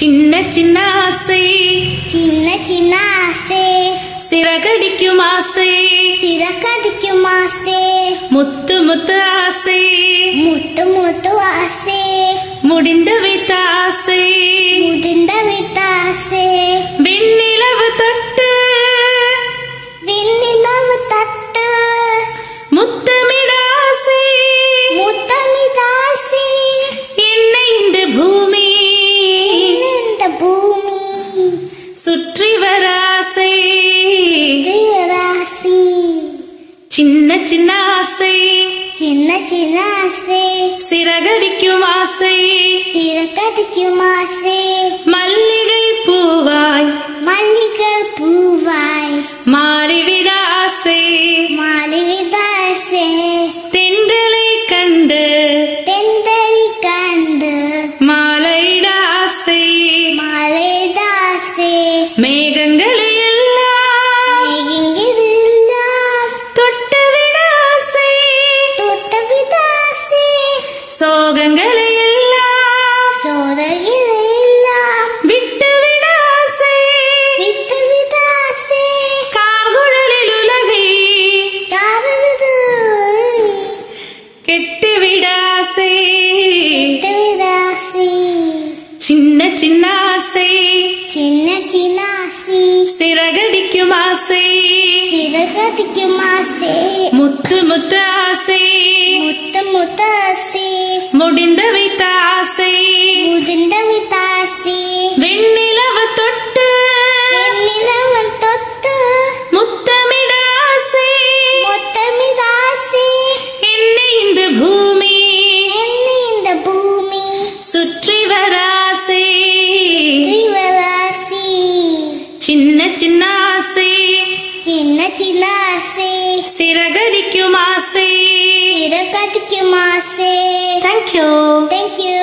சின்ன சின்ன ஆசை சின்ன சின்ன ஆசை சிறகடிக்கும் ஆசை சிறகடிக்கும் ஆசை முத்து முத்து ஆசை முத்து முத்து ஆசை முடிந்து வைத்த ஆசை முதிர்ந்த விட்ட ஆசை வெண்ணிலவு தொட்டு வெண்ணிலவு தட்டு முத்தமிட ஆசை முத்தமிழ் ஆசை என்னை இந்த பூமி இந்த பூமி சுற்றி வர ஆசை ஜீவராசி சின்ன சின்ன ஆசை சின்ன சின்ன ஆசை சிறகடிக்கும் ஆசை சிறகடிக்கும் ஆசை மல்லிகை பூவாய் மல்லிகை பூவாய் மாறிவிட ஆசை மாலிவித ஆசை தென்றலை கண்டு தெந்தரி கண்டு மாலையிட ஆசை மாலையிட ஆசை மேகங்களை எல்லாம் மேகிங்கிருல்லாம் தொட்டுவிட ஆசை தொட்டவித ஆசை சோகங்களை எல்லாம் சோதகிரெல்லாம் விட்டுவிட ஆசை விட்டவித ஆசை கார்குழலில் உலகை காரவிது கெட்டுவிட ஆசை விட்டவித ஆசை சின்ன சின்ன ஆசை சின்ன சின்ன ஆசை சிறகடிக்கும் ஆசை சிறகடிக்கும் ஆசை முத்து முத்து ஆசை முத்த முத்த ஆசை முடிந்த வைத்த ஆசை முதிர்ந்த வித ஆசை வெண்ணிலவு தொட்டு வெண்ணிலவன் தொட்டு முத்தமிட ஆசை முத்தமிழ் ஆசை என்னை இந்த பூமி என்னை இந்த பூமி சுற்றி வர ஆசை ஜீவராசி சின்ன சின்ன ஆசை சின்ன சின்ன ஆசை சிறகடிக்கும் ஆசை சிறகடிக்கும் ஆசை தேங்க்யூ தேங்க்யூ